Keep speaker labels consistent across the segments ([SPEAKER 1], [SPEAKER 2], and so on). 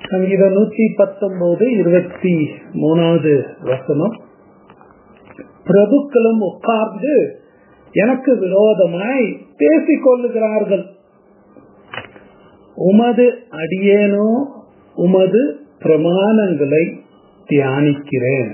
[SPEAKER 1] சங்கீதம் நூற்றி பத்தொன்பது இருபத்தி மூணாவது வசனம் பிரபுக்களும் உட்கார்ந்து எனக்கு விரோதமாய் பேசிக் கொள்ளுகிறார்கள் உமது அடியேனோ உமது பிரமாணங்களை தியானிக்கிறேன்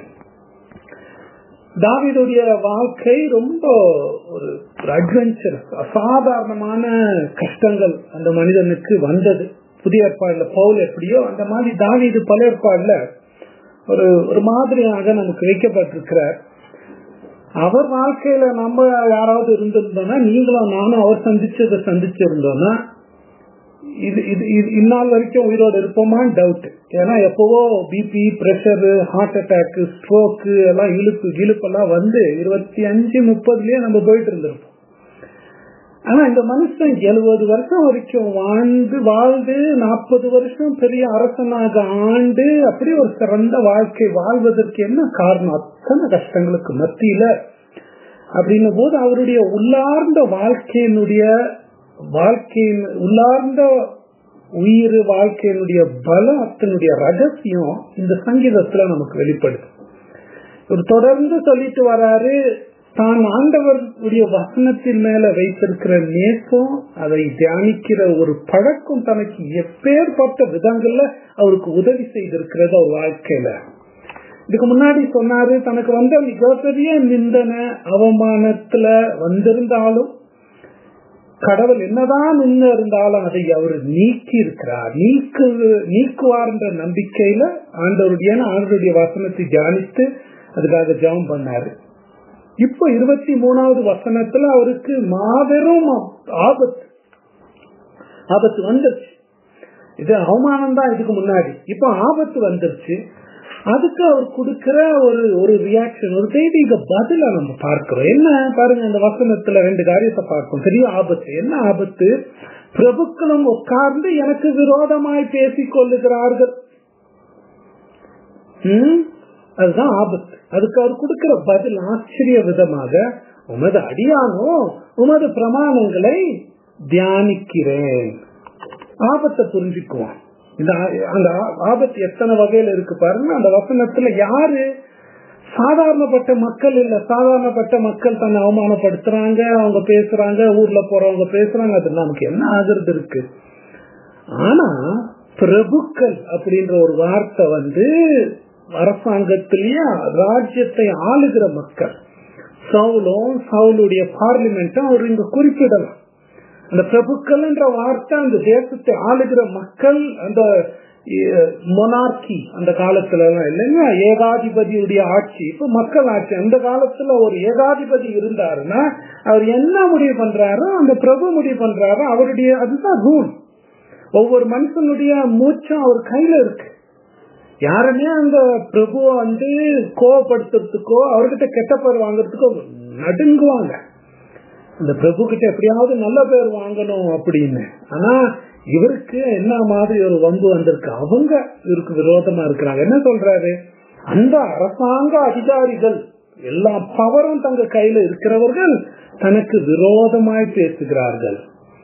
[SPEAKER 1] தாவிதுடைய வாழ்க்கை ரொம்ப ஒரு அட்வென்ச்சர் அசாதாரணமான கஷ்டங்கள் அந்த மனிதனுக்கு வந்தது புதிய ஏற்பாடுல பவுல் எப்படியோ அந்த மாதிரி தாவிது பல ஏற்பாடுல ஒரு ஒரு மாதிரியாக நமக்கு வைக்கப்பட்டிருக்கிறார் அவர் வாழ்க்கையில நம்ம யாராவது இருந்திருந்தோம்னா நீங்களும் நானும் அவர் சந்திச்சதை சந்திச்சிருந்தோம்னா இது இது இந்நாள் வரைக்கும் உயிரோடு இருப்போமான்னு டவுட் ஏன்னா எப்பவோ BP pressure heart attack stroke எல்லாம் இழுப்பு இழுப்பெல்லாம் வந்து இருபத்தி அஞ்சு முப்பதுலயே நம்ம போயிட்டு இருந்திருப்போம் ஆனா இந்த மனுஷன் எழுபது வருஷம் வரைக்கும் வாழ்ந்து வாழ்ந்து நாற்பது வருஷம் பெரிய அரசனாக ஆண்டு அப்படி ஒரு சிறந்த வாழ்க்கை வாழ்வதற்கு என்ன காரணம் அத்தனை கஷ்டங்களுக்கு மத்தியில அப்படின்னும் போது அவருடைய உள்ளார்ந்த வாழ்க்கையினுடைய வாழ்க்கையின் உள்ளார்ந்த உயிர் வாழ்க்கையினுடைய பலத்தினுடைய ரகசியம் இந்த சங்கீதத்துல நமக்கு வெளிப்படுது ஒரு தொடர்ந்து சொல்லிட்டு வராரு தான் ஆண்டவருடைய வசனத்தின் மேல வைத்திருக்கிற நேசம் அதை தியானிக்கிற ஒரு பழக்கம் தனக்கு எப்பேற்பட்ட விதங்கள்ல அவருக்கு உதவி செய்திருக்கிறது அவர் வாழ்க்கையில இதுக்கு முன்னாடி சொன்னாரு தனக்கு வந்த மிகப்பெரிய நிந்தன அவமானத்துல வந்திருந்தாலும் கடவுள் என்னதான் நின்று இருந்தாலும் அதை அவர் நீக்கி இருக்கிறார் நீக்கு நீக்குவார் என்ற நம்பிக்கையில ஆண்டவருடைய ஆண்டவருடைய வசனத்தை தியானித்து அதுக்காக ஜெபம் பண்ணாரு இப்ப இருபத்தி மூணாவது வசனத்துல அவருக்கு மாபெரும் ஆபத்து ஆபத்து வந்துருச்சு இது அவமானம் தான் இதுக்கு முன்னாடி இப்ப ஆபத்து வந்துருச்சு அதுக்கு அவர் கொடுக்கிற ஒரு ஒரு ரியாக்ஷன் ஒரு தெய்வீக பதில நம்ம பார்க்கிறோம் என்ன பாருங்க இந்த வசனத்துல ரெண்டு காரியத்தை பார்க்கும் பெரிய ஆபத்து என்ன ஆபத்து பிரபுக்களும் உட்கார்ந்து எனக்கு விரோதமாய் பேசிக் கொள்ளுகிறார்கள் அதுதான் ஆபத்து அதுக்கு அவர் கொடுக்கிற பதில் ஆச்சரிய விதமாக உமது அடியானோ உமது பிரமாணங்களை தியானிக்கிறேன் ஆபத்தை புரிஞ்சுக்குவான் இந்த அந்த ஆபத்து எத்தனை வகையில இருக்கு பாருங்க அந்த வசனத்துல யாரு சாதாரணப்பட்ட மக்கள் இல்ல சாதாரணப்பட்ட மக்கள் தன்னை அவமானப்படுத்துறாங்க அவங்க பேசுறாங்க ஊர்ல போறவங்க பேசுறாங்க அது நமக்கு என்ன ஆகுறது இருக்கு ஆனா பிரபுக்கள் அப்படின்ற ஒரு வார்த்தை வந்து அரசாங்கத்திலேயே ராஜ்யத்தை ஆளுகிற மக்கள் சவுலும் சவுலுடைய பார்லிமெண்ட்டும் அவர் இங்க குறிப்பிடலாம் அந்த பிரபுக்கள் என்ற வார்த்தை அந்த தேசத்தை ஆளுகிற மக்கள் அந்த மொனார்கி அந்த காலத்துல எல்லாம் இல்லைங்க ஏகாதிபதியுடைய ஆட்சி இப்ப மக்கள் ஆட்சி அந்த காலத்துல ஒரு ஏகாதிபதி இருந்தாருன்னா அவர் என்ன முடிவு பண்றாரோ அந்த பிரபு முடிவு பண்றாரோ அவருடைய அதுதான் ரூல் ஒவ்வொரு மனுஷனுடைய மூச்சும் அவர் கையில இருக்கு யாருமே அந்த பிரபுவை வந்து கோவப்படுத்துறதுக்கோ அவர்கிட்ட கெட்ட பேர் வாங்குறதுக்கோ நடுங்குவாங்க அந்த பிரபு கிட்ட எப்படியாவது நல்ல பேர் வாங்கணும் அப்படின்னு ஆனா இவருக்கு என்ன மாதிரி ஒரு வம்பு வந்திருக்கு அவங்க இவருக்கு விரோதமா இருக்கிறாங்க என்ன சொல்றாரு அந்த அரசாங்க அதிகாரிகள் எல்லா பவரும் தங்க கையில இருக்கிறவர்கள் தனக்கு விரோதமாய் பேசுகிறார்கள்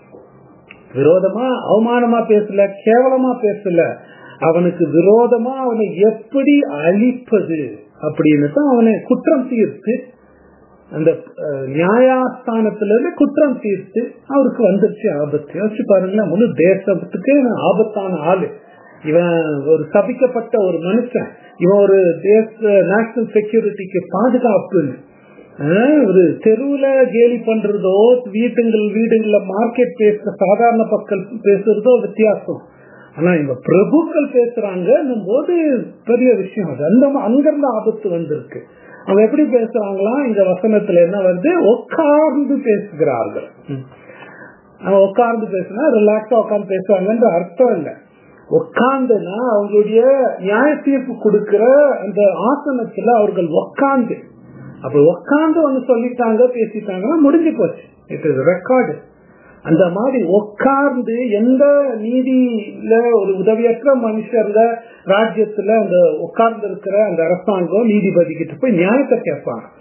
[SPEAKER 1] விரோதமா அவமானமா பேசல கேவலமா பேசல அவனுக்கு விரோதமா அவனை எப்படி அழிப்பது அப்படின்னு தான் அவனை குற்றம் தீர்த்து அந்த நியாயஸ்தானத்துல இருந்து குற்றம் தீர்த்து அவருக்கு வந்துருச்சு ஆபத்து யோசிச்சு பாருங்களேன் முழு தேசத்துக்கு ஆபத்தான ஆளு இவன் ஒரு சபிக்கப்பட்ட ஒரு மனுஷன் இவன் ஒரு தேச நேஷனல் செக்யூரிட்டிக்கு பாதுகாப்புன்னு ஒரு தெருவுல கேலி பண்றதோ வீட்டுங்கள் வீடுங்கள மார்க்கெட் பேசுற சாதாரண மக்கள் பேசுறதோ வித்தியாசம் ஆனா இவங்க பிரபுக்கள் பேசுறாங்க போது பெரிய விஷயம் அது அந்த அங்கிருந்து ஆபத்து வந்திருக்கு அவங்க எப்படி பேசுறாங்களா இந்த வசனத்துல என்ன வருது உட்கார்ந்து பேசுகிறார்கள் அவங்க உட்கார்ந்து பேசுனா ரிலாக்ஸா உட்கார்ந்து பேசுவாங்கன்ற அர்த்தம் இல்லை உட்கார்ந்துனா அவங்களுடைய நியாய தீர்ப்பு கொடுக்கிற அந்த ஆசனத்துல அவர்கள் உட்கார்ந்து அப்ப உட்கார்ந்து ஒண்ணு சொல்லிட்டாங்க பேசிட்டாங்கன்னா முடிஞ்சு போச்சு இட் இஸ் ரெக்கார்டு அந்த மாதிரி உட்கார்ந்து எந்த நீதியில ஒரு உதவியற்ற மனுஷர்ல ராஜ்யத்துல அந்த உட்கார்ந்து இருக்கிற அந்த அரசாங்கம் நீதிபதி கிட்ட போய் நியாயத்தை கேட்பாங்க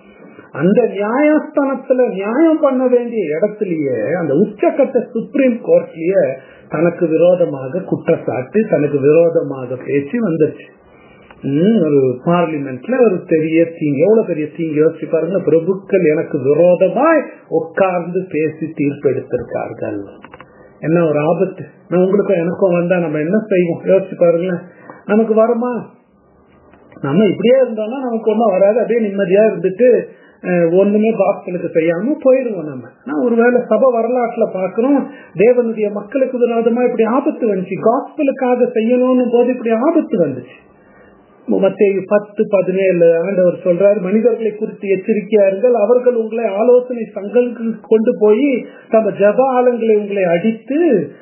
[SPEAKER 1] அந்த நியாயஸ்தானத்துல நியாயம் பண்ண வேண்டிய இடத்துலயே அந்த உச்சக்கட்ட சுப்ரீம் கோர்ட்லயே தனக்கு விரோதமாக குற்றச்சாட்டு தனக்கு விரோதமாக பேச்சு வந்துருச்சு ம், ஒரு பார்லிமெண்ட்ல ஒரு பெரிய தீங்கு எவ்வளவு பெரிய தீங்கு யோசிச்சு பாருங்க பிரபுக்கள் எனக்கு விரோதமாய் உட்கார்ந்து பேசி தீர்ப்பு எடுத்திருக்கார்கள் என்ன ஒரு ஆபத்து நான் உங்களுக்கும் எனக்கும் வந்தா நம்ம என்ன செய்வோம் யோசிச்சு பாருங்களேன் நமக்கு வருமா நம்ம இப்படியே இருந்தோம்னா நமக்கு ஒன்றும் வராது அப்படியே நிம்மதியா இருந்துட்டு அஹ், ஒண்ணுமே பாக்களுக்கு செய்யாம போயிடுவோம் நம்ம நான் ஒருவேளை சபை வரலாற்றுல பாக்குறோம் தேவனுடைய மக்களுக்கு விரோதமா இப்படி ஆபத்து வந்துச்சு காஸ்பலுக்காக செய்யணும்னு போது இப்படி ஆபத்து வந்துச்சு மத்திய பத்து பதினேழு ஆண்டவர் சொல்றார் மனிதர்களை குறித்து எச்சரிக்கையா இருங்கள் அவர்கள் உங்களை ஆலோசனை சங்கங்களுக்கு கொண்டு போய் தம்ம ஜப ஆலங்களை உங்களை அடித்து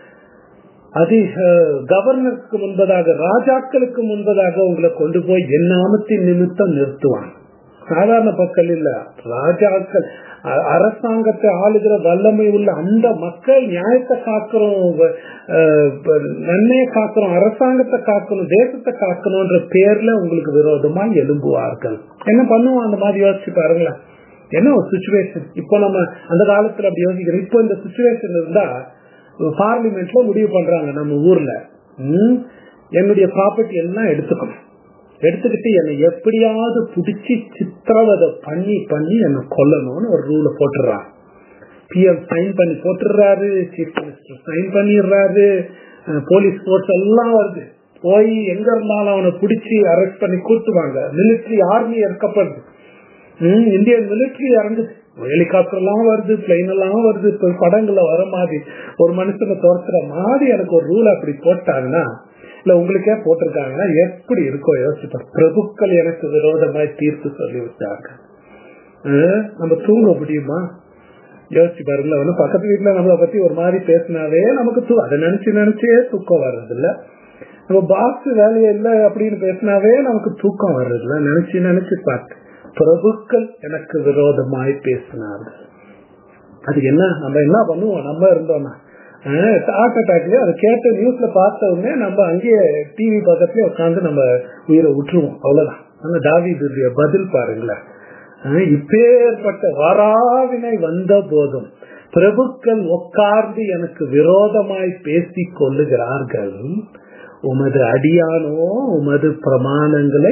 [SPEAKER 1] அதிக கவர்னருக்கு முன்பதாக ராஜாக்களுக்கு முன்பதாக உங்களை கொண்டு போய் என் நாமத்தின் நிமித்தம் நிறுத்துவான் சாதாரண மக்கள் இல்ல ராஜாக்கள் அ- அரசாங்கத்தை ஆளுகிற வல்லமை உள்ள அந்த மக்கள் நியாயத்தை காக்கிறோம் அஹ், ப- நன்மையை காக்கிறோம் அரசாங்கத்தை காக்கணும் தேசத்தை காக்கணும்ன்ற பேர்ல உங்களுக்கு விரோதமா எழும்புவார்கள் என்ன பண்ணுவோம் அந்த மாதிரி யோசிச்சு பாருங்களேன் என்ன ஒரு சுச்சுவேஷன் இப்போ நம்ம அந்த காலத்துல அப்படி யோசிக்கிறோம் இப்போ இந்த சுச்சுவேஷன் இருந்தா பார்லிமெண்ட்ல முடிவு பண்றாங்க நம்ம ஊர்ல ம், என்னுடைய ப்ராப்பர்ட்டி எல்லாம் எடுத்துக்கணும் எடுத்துக்கிட்டு என்னை எப்படியாவது பிடிச்சி சித்திரவதை பண்ணி பண்ணி என்னை கொல்லணும்னு ஒரு ரூல போட்டுறான் பிஎம் சைன் பண்ணி போட்டுறாரு சீஃப் மினிஸ்டர் சைன் பண்ணிடுறாரு போலீஸ் போர்ஸ் எல்லாம் வருது போய் எங்க இருந்தாலும் அவனை பிடிச்சி அரெஸ்ட் பண்ணி கூட்டுவாங்க மிலிட்ரி ஆர்மி இறக்கப்படுது ம், இந்தியன் மிலிட்ரி இறங்குது ஹெலிகாப்டர் எல்லாம் வருது பிளைன் எல்லாம் வருது இப்ப படங்கள்ல வர மாதிரி ஒரு மனுஷனை துரத்துற மாதிரி எனக்கு ஒரு ரூல் அப்படி போட்டாங்கன்னா இல்ல உங்களுக்கே போட்டிருக்காங்கன்னா எப்படி இருக்கும் யோசிப்பார் பிரபுக்கள் எனக்கு விரோதமாய் தீர்ப்பு சொல்லி விட்டாங்க அஹ், நம்ம தூங்க முடியுமா யோசிச்சு பாருங்களேன் வந்து பக்கத்து வீட்டுல நம்மளை பத்தி ஒரு மாதிரி பேசினாவே நமக்கு தூ அதை நினைச்சு நினைச்சே தூக்கம் வர்றது இல்ல நம்ம பாஸ் வேலையை இல்லை அப்படின்னு பேசினாவே நமக்கு தூக்கம் வர்றது இல்ல நினைச்சு நினைச்சு பார்த்து பிரபுக்கள் எனக்கு விரோதமாய் பேசினார்கள் அது என்ன நம்ம என்ன பண்ணுவோம் நம்ம இருந்தோம்னா ஹார்ட் அட்டாக்ல அதை கேட்ட நியூஸ்ல பார்த்த உடனே நம்ம அங்கேயே டிவி பக்கத்துலயே உட்காந்து நம்ம உயிரை விட்டுருவோம் அவ்வளவுதான் ஆனா தாவீதுடைய பதில் பாருங்களேன் அஹ் இப்பேற்பட்ட வராவினை வந்த போதும் பிரபுக்கள் உட்கார்ந்து எனக்கு விரோதமாய் பேசிக் கொள்ளுகிறார்கள் உமது அடியானோ உமது பிரமாணங்களை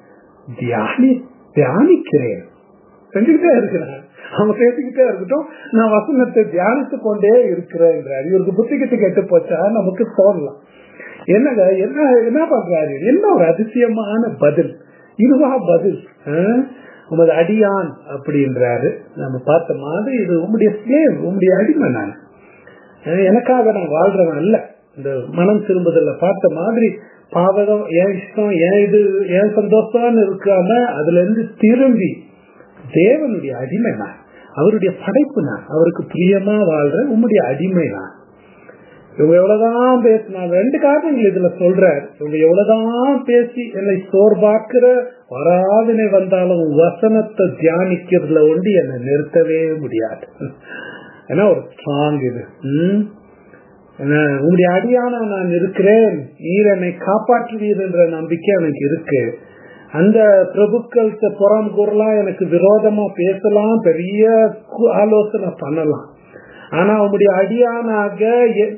[SPEAKER 1] தியானி தியானிக்கிறேன் செஞ்சுக்கிட்டே இருக்கிறேன் அவங்க பேசிக்கிட்டே இருக்கட்டும் நான் வசனத்தை தியானித்து கொண்டே இருக்கிறேன் என்றார் இவருக்கு புத்தி கிட்ட கெட்டு போச்சா நமக்கு தோணலாம் என்னங்க என்ன என்ன பண்றாரு என்ன ஒரு அதிசயமான பதில் இதுவா பதில் ஆஹ்? உமது அடியான் அப்படின்றாரு நம்ம பார்த்த மாதிரி இது உம்முடைய ஸ்லேவ் உம்முடைய அடிமை நான் அஹ் எனக்காக நான் வாழ்றவன் அல்ல இந்த மனம் திரும்புதல்ல பார்த்த மாதிரி பாவகம் என் இஷ்டம் என் இது என் சந்தோஷம்னு இருக்காம அதுல இருந்து திரும்பி தேவனுடைய அடிமை நான் அவருடைய படைப்பு நான் அவருக்கு பிரியமா வாழ்ற உம்முடைய அடிமை நான் இவங்க எவ்வளவுதான் பேசினா ரெண்டு காரணங்கள் இதுல சொல்றார் இவங்க எவ்வளவுதான் பேசி என்னை சோர்பாக்குற வராதனை வந்தாலும் உன் வசனத்தை தியானிக்கிறதுல ஒண்டி என்னை நிறுத்தவே முடியாது ஏன்னா ஒரு ஸ்ட்ராங் இது உம் என்ன, உங்களுடைய அடியான நான் இருக்கிறேன் நீர் என்னை காப்பாற்றுவீர் என்ற நம்பிக்கை எனக்கு இருக்கு அந்த பிரபுக்கள்கிட்ட புறம் கூறலாம் எனக்கு விரோதமா பேசலாம் பெரிய கு- ஆலோசனை பண்ணலாம் ஆனா உங்களுடைய அடியானாக எ-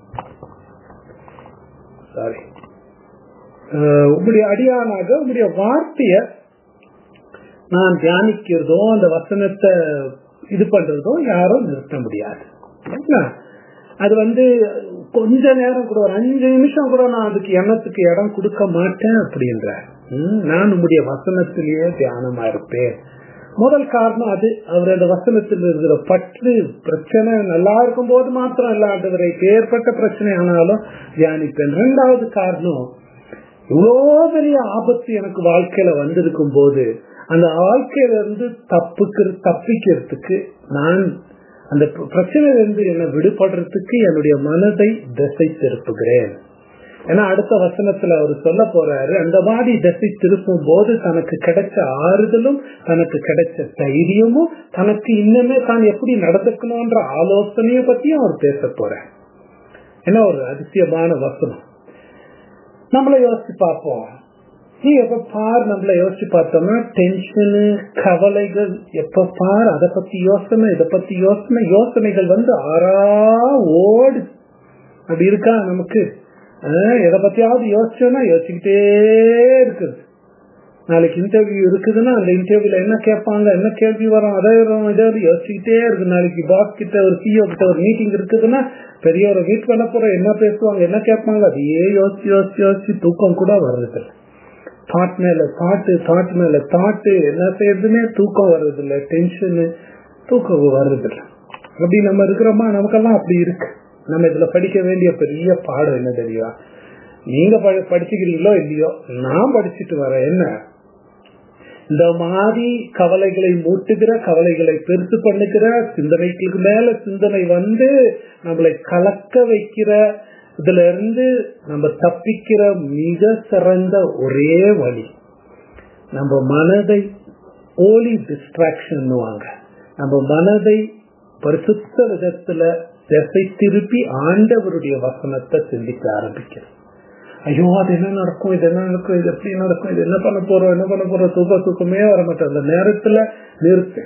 [SPEAKER 1] சாரி உங்களுடைய அடியானாக உங்களுடைய வார்த்தைய நான் தியானிக்கிறதோ அந்த வசனத்தை இது பண்றதோ யாரும் நிறுத்த முடியாது என்ன? அது வந்து கொஞ்ச நேரம் கூட ஒரு அஞ்சு நிமிஷம் கூட நான் அதுக்கு எண்ணத்துக்கு இடம் கொடுக்க மாட்டேன் அப்படின்ற ம், நான் உங்களுடைய வசனத்திலேயே தியானமா இருப்பேன் முதல் காரணம் அது அவர் அந்த வசனத்தில் இருக்கிற பற்று பிரச்சனை நல்லா இருக்கும் போது மாத்திரம் இல்லாதவரை ஏற்பட்ட பிரச்சனை ஆனாலும் தியானிப்பேன் ரெண்டாவது காரணம் இவ்வளோ பெரிய ஆபத்து எனக்கு வாழ்க்கையில வந்திருக்கும் போது அந்த வாழ்க்கையில இருந்து தப்புக்கு தப்பிக்கிறதுக்கு நான் அந்த பிர- பிரச்சனையில இருந்து என்னை விடுபடுறதுக்கு என்னுடைய மனதை திசை திருப்புகிறேன் ஏன்னா அடுத்த வசனத்துல அவர் சொல்ல போறாரு அந்த மாதிரி திசை திருப்பும் போது தனக்கு கிடைச்ச ஆறுதலும் தனக்கு கிடைச்ச தைரியமும் தனக்கு இன்னுமே தான் எப்படி நடந்துக்கணும்ன்ற ஆலோசனையை பத்தியும் அவர் பேச போறார் என்ன ஒரு அதிசயமான வசனம் நம்மளை யோசிச்சு பார்ப்போம் நீ எப்ப பார் நம்மள யோசிச்சு பார்த்தோம்னா டென்ஷனு கவலைகள் எப்ப பார் அதை பத்தி யோசனை இதை பத்தி யோசனை யோசனைகள் வந்து ஆறா ஓடு அப்படி இருக்கா நமக்கு ஆஹ் எதை பத்தியாவது யோசிச்சோன்னா யோசிச்சுக்கிட்டே இருக்குது நாளைக்கு இன்டர்வியூ இருக்குதுன்னா அந்த இன்டர்வியூல என்ன கேட்பாங்க என்ன கேள்வி வரும் அதை வரும் இதை வரும் யோசிச்சுக்கிட்டே இருக்கு நாளைக்கு பாஸ் கிட்ட ஒரு சிஓ கிட்ட ஒரு மீட்டிங் இருக்குதுன்னா பெரியவரை மீட் பண்ண போற என்ன பேசுவாங்க என்ன கேட்பாங்க அதையே யோசிச்சு யோசிச்சு யோசிச்சு தூக்கம் கூட வர்றது தாட் மேல தாட்டு தாட் மேல தாட்டு என்ன செய்யறதுன்னே தூக்கம் வர்றது இல்ல டென்ஷனு தூக்கம் வர்றது இல்ல அப்படி நம்ம இருக்கிறோமா நமக்கெல்லாம் அப்படி இருக்கு நம்ம இதுல படிக்க வேண்டிய பெரிய பாடம் என்ன தெரியுமா நீங்க படிச்சுக்கிறீங்களோ இல்லையோ நான் படிச்சுட்டு வரேன் என்ன இந்த மாதிரி கவலைகளை மூட்டுகிற கவலைகளை பெருசு பண்ணுகிற சிந்தனைகளுக்கு மேல சிந்தனை வந்து நம்மளை கலக்க வைக்கிற இதுல இருந்து நம்ம தப்பிக்கிற மிக சிறந்த ஒரே வழி நம்ம மனதை ஓலி டிஸ்ட்ராக்ஷன் நம்ம மனதை பரிசுத்த விதத்துல திசை திருப்பி ஆண்டவருடைய வசனத்தை சிந்திக்க ஆரம்பிக்கிறோம் ஐயோ அது என்ன நடக்கும் இது என்ன நடக்கும் இது எப்படி நடக்கும் இது என்ன பண்ண போறோம் என்ன பண்ண போறோம் தூக்க தூக்கமே வர மாட்டோம் அந்த நேரத்துல நிறுத்து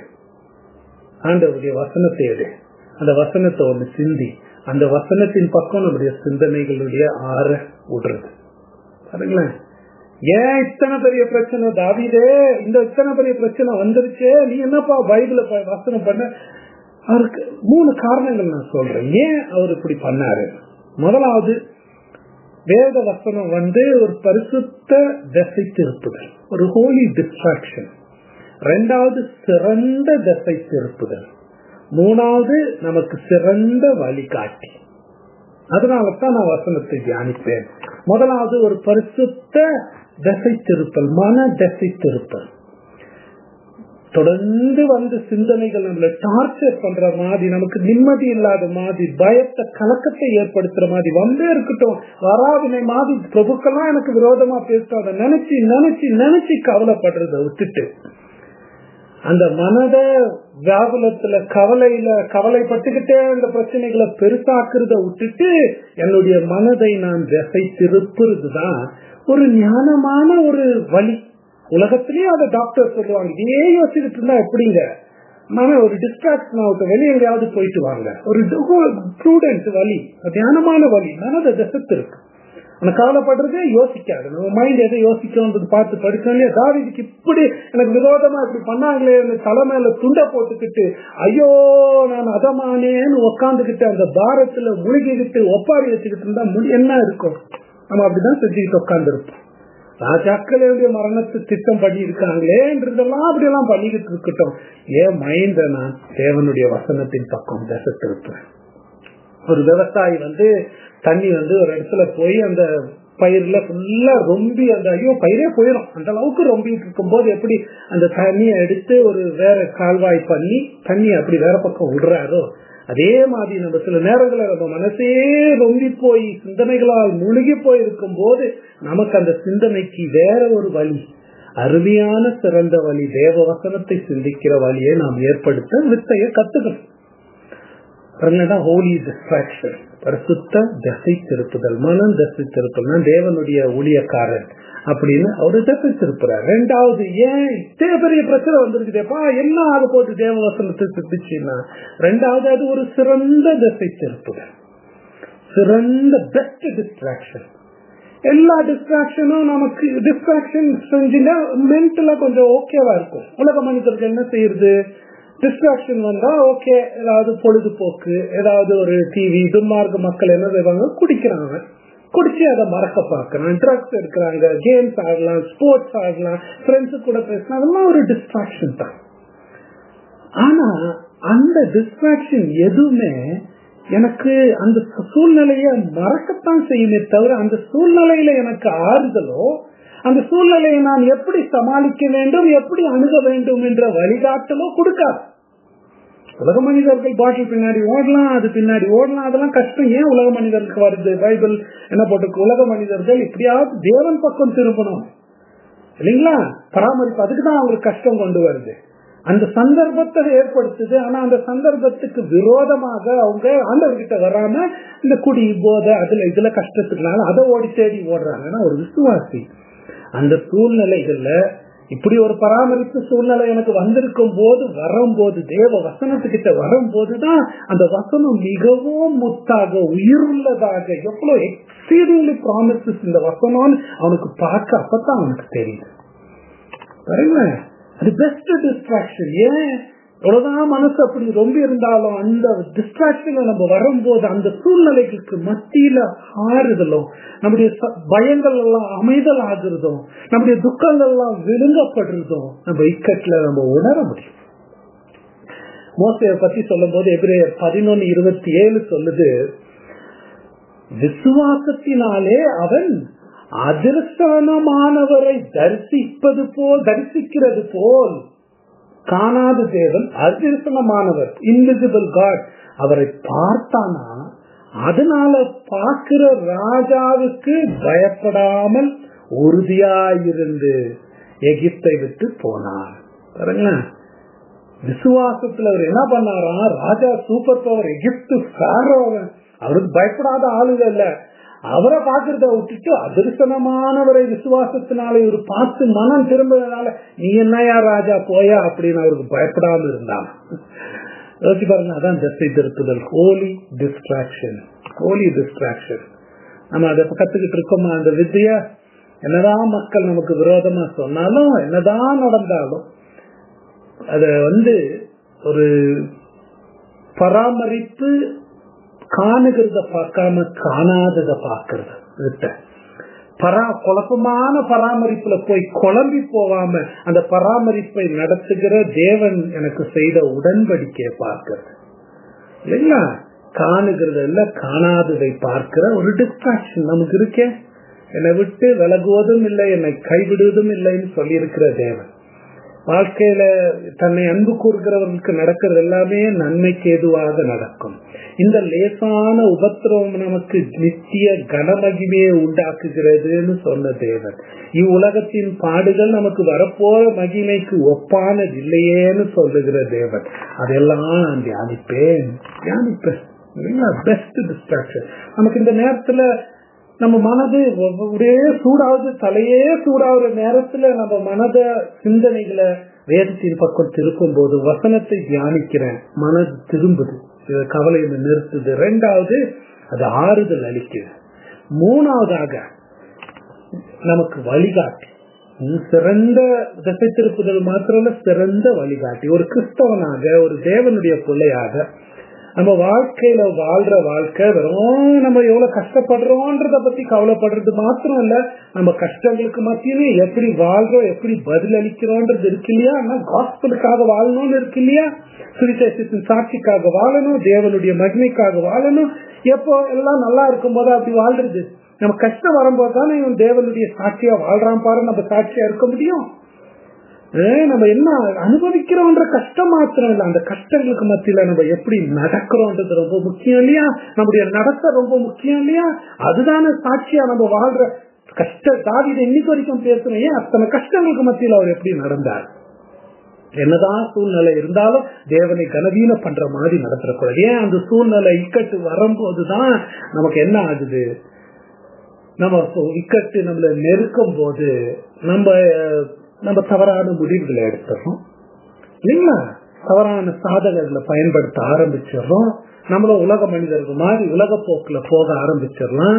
[SPEAKER 1] ஆண்டவருடைய வசனத்தை எடு அந்த வசனத்தை ஒண்ணு சிந்தி அந்த வசனத்தின் பக்கம் நம்முடைய சிந்தனைகளுடைய ஆற விடுறது பாருங்களேன் ஏன் இத்தனை பெரிய பிரச்சனை தாவிதே இந்த இத்தனை பெரிய பிரச்சனை வந்துருச்சே நீ என்னப்பா பைபிள வசனம் பண்ண அவருக்கு மூணு காரணங்கள் நான் சொல்றேன் ஏன் அவர் இப்படி பண்ணாரு முதலாவது வேத வசனம் வந்து ஒரு பரிசுத்த திசை திருப்புதல் ஒரு ஹோலி டிஸ்ட்ராக்ஷன் ரெண்டாவது சிறந்த திசை திருப்புதல் மூணாவது நமக்கு சிறந்த வழிகாட்டி அதனால தான் நான் வசனத்தை தியானிப்பேன் முதலாவது ஒரு பரிசுத்த திசை திருப்பல் மன திசை திருப்பல் தொடர்ந்து வந்து சிந்தனைகள் நம்மள டார்ச்சர் பண்ற மாதிரி நமக்கு நிம்மதி இல்லாத மாதிரி பயத்தை கலக்கத்தை ஏற்படுத்துற மாதிரி வந்தே இருக்கட்டும் வராவினை மாதிரி பிரபுக்கெல்லாம் எனக்கு விரோதமா பேசும் அதை நினைச்சு நினைச்சு நினைச்சு கவலைப்படுறத விட்டுட்டு அந்த மனத வியாகுலத்துல கவலையில கவலைப்பட்டுக்கிட்டே அந்த பிரச்சனைகளை பெருசாக்குறத விட்டுட்டு என்னுடைய மனதை நான் திசை திருப்புறது தான் ஒரு ஞானமான ஒரு வழி உலகத்திலேயே அதை டாக்டர் சொல்லுவாங்க இதே யோசிச்சுட்டு இருந்தா எப்படிங்க நாம ஒரு டிஸ்ட்ராக்ஷன் ஆகுது வெளியே எங்கேயாவது போயிட்டு வாங்க ஒரு ப்ரூடென்ட் வழி தியானமான வழி மனதை திசத்து இருக்கு ஆனா கவலைப்படுறதே யோசிக்காது நம்ம மைண்ட் எதை யோசிக்கணும்ன்றது பார்த்து படிச்சோம் இல்லையா தாவிதுக்கு இப்படி எனக்கு விரோதமா இப்படி பண்ணாங்களே தலைமையில துண்டை போட்டுக்கிட்டு ஐயோ நான் அதமானேன்னு உக்காந்துக்கிட்டு அந்த பாரத்துல முழுகிக்கிட்டு ஒப்பாரி வச்சுக்கிட்டு இருந்தா என்ன இருக்கும் நம்ம அப்படிதான் செஞ்சுக்கிட்டு உட்கார்ந்து இருப்போம் ராஜாக்களுடைய மரணத்து திட்டம் பண்ணி இருக்காங்களேன்றதெல்லாம் அப்படி எல்லாம் பண்ணிக்கிட்டு இருக்கட்டும் ஏன் மைண்ட நான் தேவனுடைய வசனத்தின் பக்கம் தசத்திருப்பேன் ஒரு விவசாயி வந்து தண்ணி வந்து ஒரு இடத்துல போய் அந்த பயிர்ல ஃபுல்லா ரொம்பி அந்த ஐயோ பயிரே போயிடும் அந்த அளவுக்கு ரொம்பிட்டு இருக்கும் போது எப்படி அந்த தண்ணியை எடுத்து ஒரு வேற கால்வாய் பண்ணி தண்ணி அப்படி வேற பக்கம் விடுறாரோ அதே மாதிரி நம்ம சில நேரங்களில் நம்ம மனசே ரொம்பி போய் சிந்தனைகளால் முழுகி போய் இருக்கும் போது நமக்கு அந்த சிந்தனைக்கு வேற ஒரு வழி அருமையான சிறந்த வழி தேவ வசனத்தை சிந்திக்கிற வழியை நாம் ஏற்படுத்த வித்தைய கத்துக்கணும் ஹோலி டிஸ்ட்ராக்ஷன் பரிசுத்த தசை திருப்புதல் மனம் தசை திருப்புதல் தேவனுடைய ஊழியக்காரன் அப்படின்னு அவரு தசை திருப்புறார் ரெண்டாவது ஏன் இத்தனை பெரிய பிரச்சனை வந்திருக்குதேப்பா என்ன ஆக போகுது தேவ வசனத்தை சிந்திச்சுன்னா ரெண்டாவது அது ஒரு சிறந்த தசை திருப்புதல் சிறந்த பெஸ்ட் டிஸ்ட்ராக்ஷன் எல்லா டிஸ்ட்ராக்ஷனும் நமக்கு டிஸ்ட்ராக்ஷன் செஞ்சுன்னா மென்டலா கொஞ்சம் ஓகேவா இருக்கும் உலக மனிதர்கள் என்ன செய்யறது டிஸ்ட்ராக்ஷன் வந்தா ஓகே ஏதாவது பொழுதுபோக்கு ஏதாவது ஒரு டிவி துன்மார்க்க மக்கள் என்ன செய்வாங்க குடிக்கிறாங்க குடிச்சு அதை மறக்க பார்க்கறான் ட்ரக்ஸ் எடுக்கிறாங்க கேம்ஸ் ஆடலாம் ஸ்போர்ட்ஸ் ஆடலாம் ஃப்ரெண்ட்ஸு கூட பேசலாம் அதெல்லாம் ஒரு டிஸ்ட்ராக்ஷன் தான் ஆனா அந்த டிஸ்ட்ராக்ஷன் எதுவுமே எனக்கு அந்த சூழ்நிலைய மறக்கத்தான் செய்யுமே தவிர அந்த சூழ்நிலையில எனக்கு ஆறுதலோ அந்த சூழ்நிலையை நான் எப்படி சமாளிக்க வேண்டும் எப்படி அணுக வேண்டும் என்ற வழிகாட்டலோ கொடுக்காது உலக மனிதர்கள் பாட்டில் பின்னாடி ஓடலாம் அது பின்னாடி ஓடலாம் அதெல்லாம் கஷ்டம் ஏன் உலக மனிதர்களுக்கு வருது பைபிள் என்ன போட்டிருக்கு உலக மனிதர்கள் இப்படியாவது தேவன் பக்கம் திரும்பணும் இல்லைங்களா பராமரிப்பு அதுக்கு தான் அவங்களுக்கு கஷ்டம் கொண்டு வருது அந்த சந்தர்ப்பத்தை ஏற்படுத்துது ஆனா அந்த சந்தர்ப்பத்துக்கு விரோதமாக அவங்க ஆண்டவர்கிட்ட வராம இந்த குடி போதை அதுல இதுல கஷ்டத்துக்குனால அதை ஓடி தேடி ஓடுறாங்க ஒரு விசுவாசி அந்த சூழ்நிலைகள்ல இப்படி ஒரு பராமரிப்பு சூழ்நிலை எனக்கு வந்திருக்கும் போது வரும்போது தேவ வசனத்துக்கிட்ட வரும்போதுதான் அந்த வசனம் மிகவும் முத்தாக உயிருள்ளதாக எவ்வளவு எக்ஸீடிங்லி ப்ராமிசஸ் இந்த வசனம்னு அவனுக்கு பார்க்க அப்பதான் அவனுக்கு தெரியுது பாருங்க அது பெஸ்ட் டிஸ்ட்ராக்ஷன் ஏன் எவ்வளவுதான் மனசு அப்படி ரொம்ப இருந்தாலும் அந்த டிஸ்ட்ராக்ஷன் நம்ம வரும்போது அந்த சூழ்நிலைகளுக்கு மத்தியில ஆறுதலும் நம்முடைய பயங்கள் எல்லாம் அமைதல் ஆகுறதும் நம்முடைய துக்கங்கள் எல்லாம் விழுங்கப்படுறதும் நம்ம இக்கட்ல நம்ம உணர முடியும் மோசையை பத்தி சொல்லும் போது எபிரேயர் பதினொன்னு இருபத்தி ஏழு சொல்லுது விசுவாசத்தினாலே அவன் அதிர்ஷ்டமானவரை தரிசிப்பது போல் தரிசிக்கிறது போல் காணாத தேவன் அதிர்ஷ்டமானவர் இன்விசிபிள் காட் அவரை பார்த்தானா அதனால பார்க்கிற ராஜாவுக்கு பயப்படாமல் உறுதியாயிருந்து எகிப்தை விட்டு போனார் பாருங்களேன் விசுவாசத்துல அவர் என்ன பண்ணாரா ராஜா சூப்பர் பவர் எகிப்து அவருக்கு பயப்படாத ஆளுங்க இல்ல அவரை பாக்குறத விட்டுட்டு அதிர்சனமானவரை விசுவாசத்தினால இவர் பார்த்து மனம் திரும்புறதுனால நீ என்னையா ராஜா போயா அப்படின்னு அவருக்கு பயப்படாம இருந்தான் யோசிச்சு பாருங்க அதான் திசை திருப்புதல் ஹோலி டிஸ்ட்ராக்ஷன் ஹோலி டிஸ்ட்ராக்ஷன் நம்ம அதை கத்துக்கிட்டு இருக்கோமா அந்த வித்திய என்னதான் மக்கள் நமக்கு விரோதமா சொன்னாலும் என்னதான் நடந்தாலும் அத வந்து ஒரு பராமரிப்பு காணுகிறத பார்க்காம காணாதத பார்க்கறது விட்ட பரா குழப்பமான பராமரிப்புல போய் குழம்பி போவாம அந்த பராமரிப்பை நடத்துகிற தேவன் எனக்கு செய்த உடன்படிக்கையை பார்க்கிறது இல்லைங்களா காணுகிறது இல்ல காணாததை பார்க்கிற ஒரு டிஸ்ட்ராக்ஷன் நமக்கு இருக்கே என்னை விட்டு விலகுவதும் இல்லை என்னை கைவிடுவதும் இல்லைன்னு சொல்லி இருக்கிற தேவன் வாழ்க்கையில தன்னை அன்பு கூறுகிறவர்களுக்கு நடக்கிறது எல்லாமே நன்மைக்கு ஏதுவாக நடக்கும் இந்த லேசான உபத்திரவம் நமக்கு நித்திய கனமகிமையை உண்டாக்குகிறதுன்னு சொன்ன தேவன் இவ்வுலகத்தின் பாடுகள் நமக்கு வரப்போற மகிமைக்கு ஒப்பானது இல்லையேன்னு சொல்லுகிற தேவன் அதெல்லாம் நான் தியானிப்பேன் தியானிப்பேன் பெஸ்ட் டிஸ்ட்ராக்ஷன் நமக்கு இந்த நேரத்துல நம்ம மனது ஒரே சூடாவது தலையே சூடாகிற நேரத்துல நம்ம மனத சிந்தனைகளை வேதத்தின் பக்கம் திருப்பும் போது வசனத்தை தியானிக்கிறேன் மனது திரும்புது கவலையை நிறுத்துது ரெண்டாவது அது ஆறுதல் அளிக்குது மூணாவதாக நமக்கு வழிகாட்டி சிறந்த திசை திருப்புதல் மாத்திரம் சிறந்த வழிகாட்டி ஒரு கிறிஸ்தவனாக ஒரு தேவனுடைய பிள்ளையாக நம்ம வாழ்க்கையில வாழ்ற வாழ்க்கை வெறும் நம்ம எவ்வளவு கஷ்டப்படுறோம்ன்றத பத்தி கவலைப்படுறது மாத்திரம் இல்ல நம்ம கஷ்டங்களுக்கு மத்தியுமே எப்படி வாழ்றோம் எப்படி பதில் அளிக்கிறோன்றது இருக்கு இல்லையா ஆனா காஸ்பலுக்காக வாழணும்னு இருக்கு இல்லையா சுவிசேஷத்தின் சாட்சிக்காக வாழணும் தேவனுடைய மகிமைக்காக வாழணும் எப்போ எல்லாம் நல்லா இருக்கும் போது அப்படி வாழ்றது நம்ம கஷ்டம் வரும்போது தானே இவன் தேவனுடைய சாட்சியா வாழ்றான் பாரு நம்ம சாட்சியா இருக்க முடியும் நம்ம என்ன அனுபவிக்கிறோன்ற கஷ்டம் மாத்திரம் இல்லை அந்த கஷ்டங்களுக்கு மத்தியில நம்ம எப்படி நடக்கிறோன்றது ரொம்ப முக்கியம் இல்லையா நம்முடைய நடத்த ரொம்ப முக்கியம் இல்லையா அதுதானே சாட்சியா நம்ம வாழ்ற கஷ்ட தாவித இன்னைக்கு வரைக்கும் பேசுறோம் ஏன் அத்தனை கஷ்டங்களுக்கு மத்தியில் அவர் எப்படி நடந்தார் என்னதான் சூழ்நிலை இருந்தாலும் தேவனை கனவீன பண்ற மாதிரி நடத்தக்கூடாது ஏன் அந்த சூழ்நிலை இக்கட்டு வரும்போதுதான் நமக்கு என்ன ஆகுது நம்ம இக்கட்டு நம்மள நெருக்கும் போது நம்ம நம்ம தவறான முடிவுகளை எடுத்துறோம் இல்லைங்களா தவறான சாதகங்களை பயன்படுத்த ஆரம்பிச்சிடுறோம் நம்மளும் உலக மனிதர்கள் மாதிரி உலக போக்குல போக ஆரம்பிச்சிடலாம்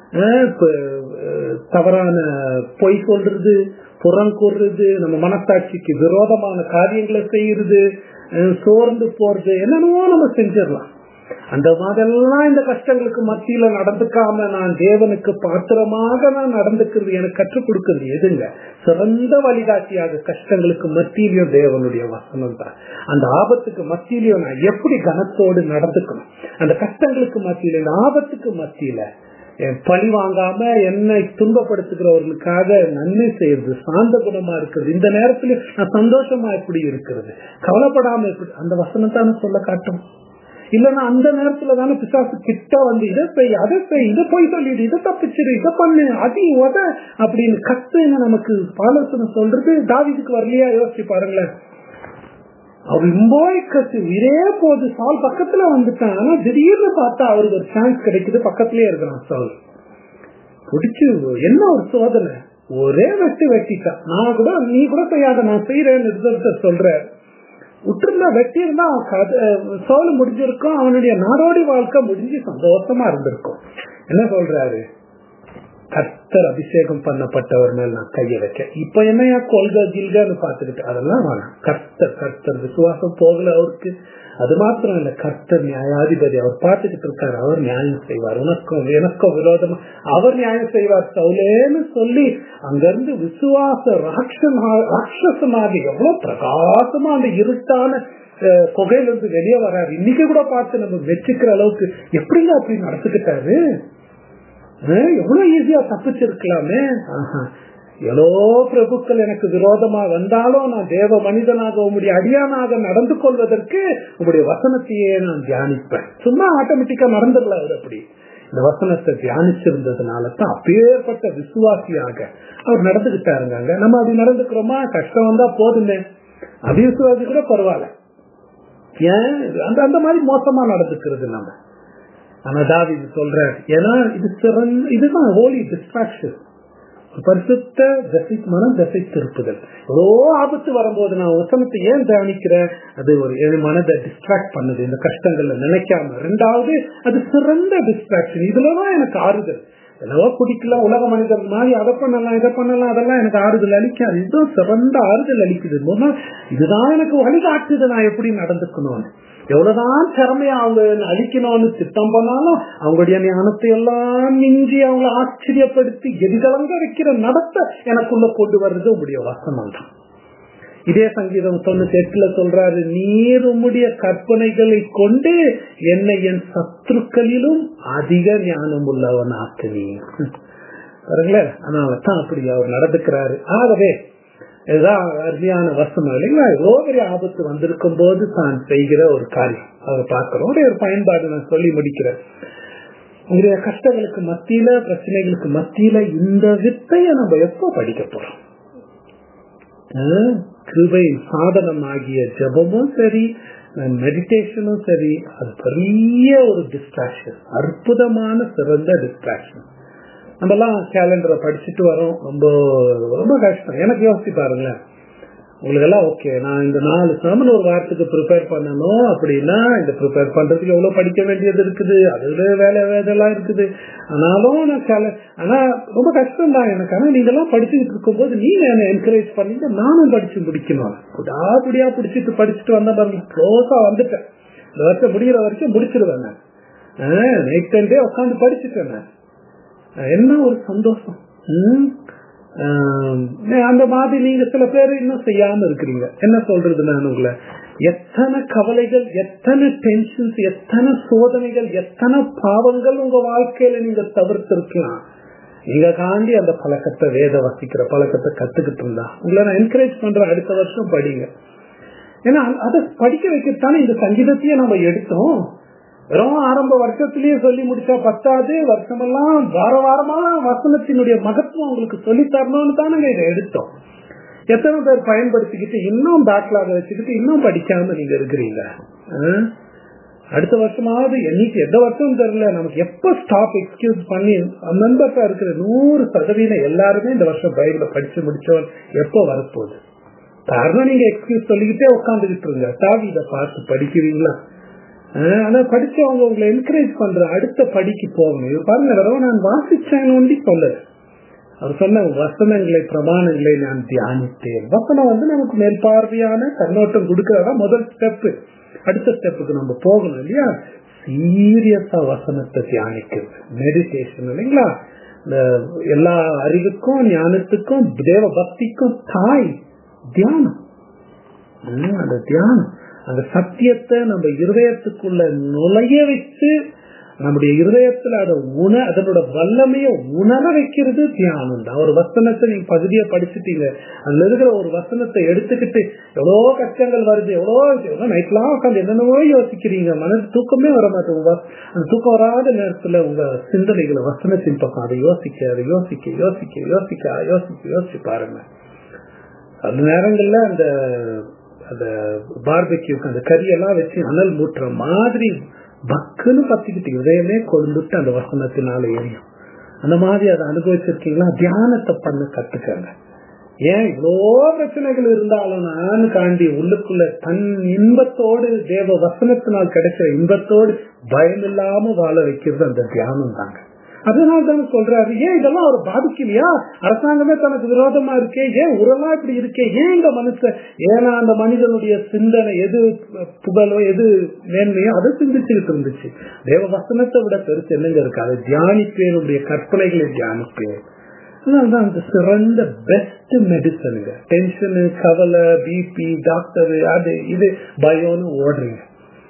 [SPEAKER 1] தவறான பொய் சொல்றது புறம் கூறுறது நம்ம மனசாட்சிக்கு விரோதமான காரியங்களை செய்யறது சோர்ந்து போறது என்னென்னவோ நம்ம செஞ்சிடலாம் அந்த மாதிரிலாம் இந்த கஷ்டங்களுக்கு மத்தியில நடந்துக்காம நான் தேவனுக்கு பாத்திரமாக நான் நடந்துக்கிறது எனக்கு கற்றுக் கொடுக்கிறது எதுங்க சிறந்த வழிகாட்டியாக கஷ்டங்களுக்கு மத்தியிலையும் தேவனுடைய வசனம் தான் அந்த ஆபத்துக்கு மத்தியிலையும் நான் எப்படி கனத்தோடு நடந்துக்கணும் அந்த கஷ்டங்களுக்கு மத்தியில இந்த ஆபத்துக்கு மத்தியில பழி வாங்காம என்னை துன்பப்படுத்துகிறவர்களுக்காக நன்மை செய்யறது சாந்த குணமா இருக்கிறது இந்த நேரத்துல நான் சந்தோஷமா எப்படி இருக்கிறது கவலைப்படாம எப்படி அந்த வசனம் தானே சொல்ல காட்டும் இல்லன்னா அந்த நேரத்துல தானே பிசாசு கிட்ட வந்து இதை செய் அதை செய் இதை போய் சொல்லிடு இதை தப்பிச்சிரு இதை பண்ணு அதி உத அப்படின்னு கத்துன்னு நமக்கு ஆலோசனை சொல்றது தாவிதுக்கு வரலையா யோசிச்சு பாருங்களேன் அவர் போய் கத்து இதே போது சால் பக்கத்துல வந்துட்டான் ஆனா திடீர்னு பார்த்தா அவருக்கு ஒரு சான்ஸ் கிடைக்குது பக்கத்துலயே இருக்கிறான் சால் பிடிச்சு என்ன ஒரு சோதனை ஒரே வெட்டு வெட்டிட்டான் நான் கூட நீ கூட செய்யாத நான் செய்யறேன்னு சொல்ற விட்டுருந்தா வெட்டி இருந்தா சோழ முடிஞ்சிருக்கும் அவனுடைய நாடோடி வாழ்க்கை முடிஞ்சு சந்தோஷமா இருந்திருக்கும் என்ன சொல்றாரு கர்த்தர் அபிஷேகம் பண்ணப்பட்டவர் மேல் நான் கைய வைக்க இப்ப என்னையா கொள்கை ஜில்கான்னு பாத்துக்கிட்டு அதெல்லாம் வேணாம் கர்த்தர் கர்த்தர் விசுவாசம் போகல அவருக்கு அது மாத்திரம் இல்ல கர்த்தர் நியாயாதிபதி அவர் பார்த்துக்கிட்டு இருக்காரு அவர் நியாயம் செய்வார் உனக்கும் எனக்கும் விரோதமா அவர் நியாயம் செய்வார் சவுலேன்னு சொல்லி அங்கிருந்து விசுவாச ராட்சமா ராட்சசமாக எவ்வளவு பிரகாசமா அந்த இருட்டான கொகையில இருந்து வெளியே வராரு இன்னைக்கு கூட பார்த்து நம்ம வச்சுக்கிற அளவுக்கு எப்படிங்க அப்படி நடந்துக்கிட்டாரு எவ்வளவு ஈஸியா தப்பிச்சிருக்கலாமே எவ்வளோ பிரபுக்கள் எனக்கு விரோதமா வந்தாலும் நான் தேவ மனிதனாக உங்களுடைய அடியானாக நடந்து கொள்வதற்கு உங்களுடைய வசனத்தையே நான் தியானிப்பேன் சும்மா ஆட்டோமேட்டிக்கா நடந்துடல அவர் அப்படி இந்த வசனத்தை தியானிச்சிருந்ததுனால தான் அப்பேற்பட்ட விசுவாசியாக அவர் நடந்துகிட்டாருங்க நம்ம அப்படி நடந்துக்கிறோமா கஷ்டம் வந்தா போதுமே அபிவிசுவாசி கூட பரவாயில்ல ஏன் அந்த அந்த மாதிரி மோசமா நடந்துக்கிறது நம்ம ஆனா தாவி சொல்ற ஏன்னா இது சிறந்த இதுதான் ஹோலி டிஸ்ட்ராக்ஷன் பரிசுத்த தசை மனம் தசை திருப்புதல் எவ்வளோ ஆபத்து வரும்போது நான் வசனத்தை ஏன் தியானிக்கிறேன் அது ஒரு என் மனதை டிஸ்ட்ராக்ட் பண்ணுது இந்த கஷ்டங்கள்ல நினைக்காம ரெண்டாவது அது சிறந்த டிஸ்ட்ராக்ஷன் இதுலதான் எனக்கு ஆறுதல் என்னவோ பிடிக்கல உலக மனிதன் மாதிரி அதை பண்ணலாம் இதை பண்ணலாம் அதெல்லாம் எனக்கு ஆறுதல் அளிக்காது இதுவும் சிறந்த ஆறுதல் அளிக்குது இதுதான் எனக்கு வழிகாட்டுது நான் எப்படி நடந்துக்கணும்னு எவ்வளவுதான் திறமையா அவங்க அழிக்கணும்னு திட்டம் பண்ணாலும் அவங்களுடைய ஞானத்தை எல்லாம் மிஞ்சி அவங்களை ஆச்சரியப்படுத்தி எதிகலங்க வைக்கிற நடத்த எனக்குள்ள கொண்டு வர்றது உங்களுடைய வசனம் தான் இதே சங்கீதம் தொண்ணூத்தி எட்டுல சொல்றாரு நீர் உம்முடைய கற்பனைகளை கொண்டு என்னை என் சத்துருக்களிலும் அதிக ஞானம் உள்ளவன் ஆக்குவீர் பாருங்களேன் அதனால தான் அப்படி அவர் நடந்துக்கிறாரு ஆகவே இதுதான் அருமையான வசனம் இல்லைங்களா எவ்வளோ பெரிய ஆபத்து வந்திருக்கும் போது தான் செய்கிற ஒரு காரியம் அதை பார்க்கிறோம் ஒரே ஒரு பயன்பாடு நான் சொல்லி முடிக்கிறேன் உங்களுடைய கஷ்டங்களுக்கு மத்தியில பிரச்சனைகளுக்கு மத்தியில இந்த வித்தைய நம்ம எப்போ படிக்க போறோம் கிருபை சாதனம் ஆகிய ஜபமும் சரி மெடிடேஷனும் சரி அது பெரிய ஒரு டிஸ்ட்ராக்ஷன் அற்புதமான சிறந்த டிஸ்ட்ராக்ஷன் நம்ம எல்லாம் கேலண்டரை படிச்சுட்டு வரோம் ரொம்ப ரொம்ப கஷ்டம் எனக்கு யோசிச்சு பாருங்களேன் உங்களுக்கு எல்லாம் ஓகே நான் இந்த நாலு சமன் ஒரு வாரத்துக்கு ப்ரிப்பேர் பண்ணணும் அப்படின்னா இந்த ப்ரிப்பேர் பண்றதுக்கு எவ்வளவு படிக்க வேண்டியது இருக்குது அதுல வேலை வேதெல்லாம் இருக்குது ஆனாலும் நான் கேல ஆனா ரொம்ப கஷ்டம் தான் எனக்கு ஆனா நீங்க எல்லாம் படிச்சுட்டு இருக்கும்போது நீங்க என்ன என்கரேஜ் பண்ணீங்க நானும் படிச்சு முடிக்கணும் குடா குடியா பிடிச்சிட்டு படிச்சுட்டு வந்த பாருங்க க்ளோஸா வந்துட்டேன் இந்த வருஷம் முடிகிற வரைக்கும் முடிச்சிருவேன் நான் நைட் டென் டே உட்காந்து படிச்சுட்டேன் நான் என்ன ஒரு சந்தோஷம் அந்த மாதிரி நீங்க சில பேர் இன்னும் செய்யாம இருக்கிறீங்க என்ன சொல்றது நான் உங்களை எத்தனை கவலைகள் எத்தனை டென்ஷன்ஸ் எத்தனை சோதனைகள் எத்தனை பாவங்கள் உங்க வாழ்க்கையில நீங்க தவிர்த்திருக்கலாம் நீங்க காண்டி அந்த பழக்கத்தை வேத வசிக்கிற பழக்கத்தை கத்துக்கிட்டு இருந்தா உங்களை நான் என்கரேஜ் பண்றேன் அடுத்த வருஷம் படிங்க ஏன்னா அதை படிக்க வைக்கத்தானே இந்த சங்கீதத்தையே நம்ம எடுத்தோம் வெறும் ஆரம்ப வருஷத்திலேயே சொல்லி முடிச்சா பத்தாது வருஷமெல்லாம் வார வாரமா வசனத்தினுடைய மகத்துவம் உங்களுக்கு சொல்லி தரணும்னு தானுங்க இதை எடுத்தோம் எத்தனை பேர் பயன்படுத்திக்கிட்டு இன்னும் பேக்லாக வச்சுக்கிட்டு இன்னும் படிக்காம நீங்க இருக்கிறீங்க அடுத்த வருஷமாவது என்னைக்கு எந்த வருஷம் தெரியல நமக்கு எப்ப ஸ்டாப் எக்ஸ்கியூஸ் பண்ணி மெம்பர்ஸா இருக்கிற நூறு சதவீதம் எல்லாருமே இந்த வருஷம் பைபிள படிச்சு முடிச்சவன் எப்போ வரப்போகுது காரணம் நீங்க எக்ஸ்கியூஸ் சொல்லிக்கிட்டே உட்காந்துக்கிட்டு இருங்க சாவி இதை பார்த்து படிக்கிறீங்களா ஆனா படிச்சவங்க உங்களை என்கரேஜ் பண்ற அடுத்த படிக்கு போகணும் இது பாருங்க வெறும் நான் வாசிச்சேன் ஒண்டி சொல்லல அவர் சொன்ன வசனங்களை பிரமாணங்களை நான் தியானித்தேன் வசனம் வந்து நமக்கு மேற்பார்வையான கண்ணோட்டம் கொடுக்கறதா முதல் ஸ்டெப் அடுத்த ஸ்டெப்புக்கு நம்ம போகணும் இல்லையா சீரியஸா வசனத்தை தியானிக்கிறது மெடிடேஷன் இல்லைங்களா இந்த எல்லா அறிவுக்கும் ஞானத்துக்கும் தேவ பக்திக்கும் தாய் தியானம் அந்த தியானம் அந்த சத்தியத்தை நம்ம இருதயத்துக்குள்ள நுழைய வச்சு நம்முடைய இருதயத்துல அதை உண அதனோட வல்லமைய உணர வைக்கிறது தியானம் தான் ஒரு வசனத்தை நீங்க பகுதியை படிச்சுட்டீங்க அதுல இருக்கிற ஒரு வசனத்தை எடுத்துக்கிட்டு எவ்வளோ கஷ்டங்கள் வருது எவ்வளோ எவ்வளோ நைட்லாம் உட்காந்து என்னென்னவோ யோசிக்கிறீங்க மனது தூக்கமே வர மாட்டேன் அந்த தூக்கம் வராத நேரத்துல உங்க சிந்தனைகளை வசனத்தின் பக்கம் அதை யோசிக்க அதை யோசிக்க யோசிக்க யோசிக்க யோசிக்க யோசிச்சு பாருங்க அந்த நேரங்கள்ல அந்த அந்த பார்பெக்யூக்கு அந்த கறியெல்லாம் வச்சு அனல் மூட்டுற மாதிரி பக்குன்னு பத்திக்கிட்டு இதயமே கொழுந்துட்டு அந்த வசனத்தினால எரியும் அந்த மாதிரி அதை அனுபவிச்சிருக்கீங்களா தியானத்தை பண்ண கத்துக்கங்க ஏன் இவ்வளோ பிரச்சனைகள் இருந்தாலும் நான் காண்டி உள்ளுக்குள்ள தன் இன்பத்தோடு தேவ வசனத்தினால் கிடைக்கிற இன்பத்தோடு பயம் இல்லாம வாழ வைக்கிறது அந்த தியானம் தாங்க அதனால தானே சொல்றாரு ஏன் இதெல்லாம் அவர் பாதிக்கலையா அரசாங்கமே தனக்கு விரோதமா இருக்கே ஏன் உரமா இப்படி இருக்கே ஏன் இந்த மனுஷன் ஏன்னா அந்த மனிதனுடைய சிந்தனை எது புகழோ எது மேன்மையோ அதை சிந்திச்சுக்கிட்டு இருந்துச்சு தேவ வசனத்தை விட பெருசு என்னங்க இருக்கு அதை தியானிப்பேன் உடைய கற்பனைகளை தியானிப்பேன் அதனால்தான் அந்த சிறந்த பெஸ்ட் மெடிசனுங்க டென்ஷனு கவலை பிபி டாக்டர் அது இது பயம்னு ஓடுறீங்க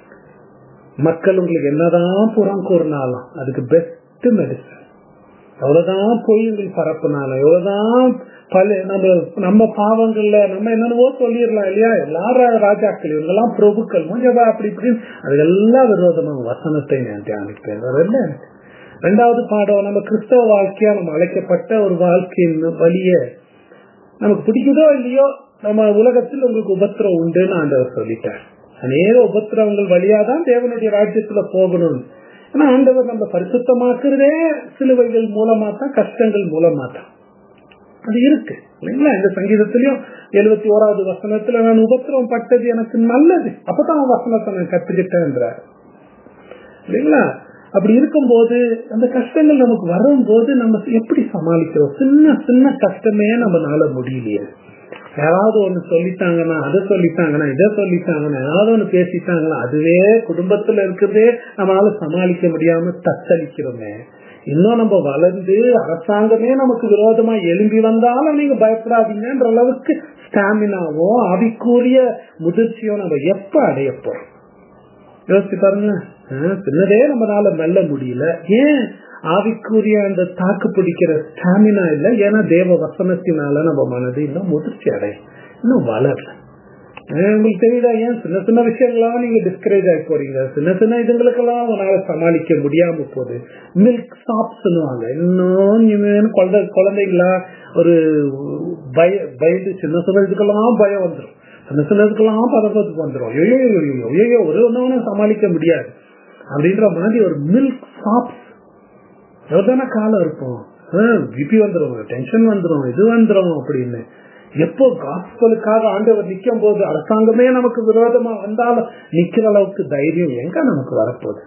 [SPEAKER 1] மக்கள் உங்களுக்கு என்னதான் புறம் கூறினாலும் அதுக்கு பெஸ்ட் மெடிசன் எவ்வளவுதான் பொய்கள் பரப்புனாலும் எவ்வளவுதான் பல நம்ம நம்ம பாவங்கள்ல நம்ம என்னென்னவோ சொல்லிடலாம் இல்லையா எல்லாரும் ராஜாக்கள் இவங்கெல்லாம் பிரபுக்கள் மூஞ்சவா அப்படி இப்படின்னு அதுக்கெல்லாம் விரோதமா வசனத்தை நான் தியானிப்பேன் வேற என்ன ரெண்டாவது பாடம் நம்ம கிறிஸ்தவ வாழ்க்கையா நம்ம அழைக்கப்பட்ட ஒரு வாழ்க்கையின் வழிய நமக்கு பிடிக்குதோ இல்லையோ நம்ம உலகத்தில் உங்களுக்கு உபத்திரம் உண்டுன்னு ஆண்டவர் சொல்லிட்டார் அநேக உபத்திரவங்கள் வழியாதான் தேவனுடைய ராஜ்யத்துல போகணும் ஆனா ஆண்டவர் நம்ம பரிசுத்தமாக்குறதே சிலுவைகள் மூலமா தான் கஷ்டங்கள் மூலமா தான் அது இருக்கு இல்லைங்களா இந்த சங்கீதத்திலயும் எழுபத்தி ஓராவது வசனத்துல நான் உபத்திரவம் பட்டது எனக்கு நல்லது அப்பதான் வசனத்தை நான் கத்துக்கிட்டேன்றார் இல்லைங்களா அப்படி இருக்கும்போது அந்த கஷ்டங்கள் நமக்கு வரும்போது நம்ம எப்படி சமாளிக்கிறோம் சின்ன சின்ன கஷ்டமே நம்மளால முடியலையே யாராவது ஒண்ணு சொல்லிட்டாங்கன்னா அதை சொல்லிட்டாங்கன்னா இதை சொல்லிட்டாங்கன்னா ஏதாவது ஒண்ணு பேசிட்டாங்கன்னா அதுவே குடும்பத்துல இருக்கிறதே நம்மளால சமாளிக்க முடியாம தத்தளிக்கிறோமே இன்னும் நம்ம வளர்ந்து அரசாங்கமே நமக்கு விரோதமா எழும்பி வந்தாலும் நீங்க பயப்படாதீங்கன்ற அளவுக்கு ஸ்டாமினாவோ ஆவிக்குரிய முதிர்ச்சியோ நம்ம எப்ப அடைய போறோம் யோசிச்சு பாருங்க சின்னதே நம்மளால மெல்ல முடியல ஏன் ஆவிக்குரிய அந்த தாக்கு பிடிக்கிற ஸ்டாமினா இல்ல ஏன்னா தேவ வசனத்தினால நம்ம மனது இன்னும் முதிர்ச்சி அடையும் இன்னும் வளரல உங்களுக்கு தெரியுதா ஏன் சின்ன சின்ன விஷயங்களாம் நீங்க டிஸ்கரேஜ் ஆகி போறீங்க சின்ன சின்ன இதுங்களுக்கெல்லாம் உங்களால சமாளிக்க முடியாம போகுது மில்க் ஸ்டாப் சொல்லுவாங்க இன்னும் குழந்தை குழந்தைங்களா ஒரு பய பயந்து சின்ன சின்ன இதுக்கெல்லாம் பயம் வந்துடும் சின்ன சின்னதுக்கெல்லாம் பதப்பத்துக்கு வந்துடும் ஐயோ ஐயோ ஐயோ ஒரு ஒண்ணு சமாளிக்க முடியாது அப்படின்ற மாதிரி ஒரு மில்க் ஸ்டாப்ஸ் எவ்வளவுதான காலம் இருக்கும் பிபி வந்துடும் டென்ஷன் வந்துடும் இது வந்துடும் அப்படின்னு எப்போ காஸ்பலுக்காக ஆண்டவர் நிக்கும் போது அரசாங்கமே நமக்கு விரோதமா வந்தாலும் நிக்கிற அளவுக்கு தைரியம் எங்க நமக்கு வரப்போகுது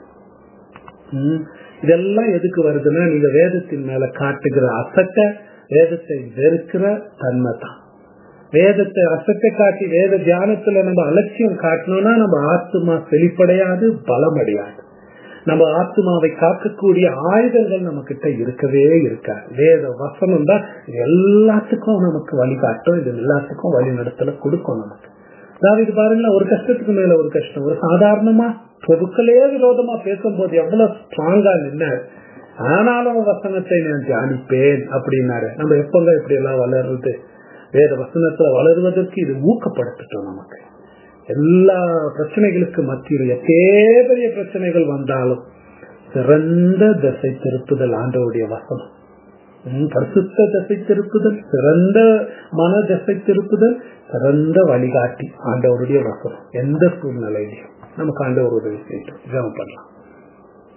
[SPEAKER 1] இதெல்லாம் எதுக்கு வருதுன்னா நீங்க வேதத்தின் மேல காட்டுகிற அசட்ட வேதத்தை வெறுக்கிற தன்மை தான் வேதத்தை அசத்தை காட்டி வேத தியானத்துல நம்ம அலட்சியம் காட்டணும்னா நம்ம ஆத்மா செழிப்படையாது பலமடையாது நம்ம ஆத்மாவை காக்கக்கூடிய ஆயுதங்கள் நம்ம கிட்ட இருக்கவே இருக்காது வேத வசனம் தான் எல்லாத்துக்கும் நமக்கு வழிகாட்டும் இது எல்லாத்துக்கும் வழி நடத்தல கொடுக்கும் நமக்கு அதாவது இது பாருங்களேன் ஒரு கஷ்டத்துக்கு மேல ஒரு கஷ்டம் ஒரு சாதாரணமா பொதுக்களே விரோதமா பேசும்போது எவ்வளவு ஸ்ட்ராங்கா நின்ன ஆனாலும் வசனத்தை நான் தியானிப்பேன் அப்படின்னாரு நம்ம எப்பங்க இப்படி எல்லாம் வளர்றது வேத வசனத்துல வளருவதற்கு இது ஊக்கப்படுத்தட்டும் நமக்கு எல்லா பிரச்சனைகளுக்கு மத்தியில் எத்தே பெரிய பிரச்சனைகள் வந்தாலும் சிறந்த திசை திருப்புதல் ஆண்டவுடைய வசனம் பரிசுத்த திசை திருப்புதல் சிறந்த மன திசை திருப்புதல் சிறந்த வழிகாட்டி ஆண்டவருடைய வசனம் எந்த சூழ்நிலையிலையும் நமக்கு ஆண்டவர் உதவி செய்யட்டும் ஜெபம் பண்ணலாம்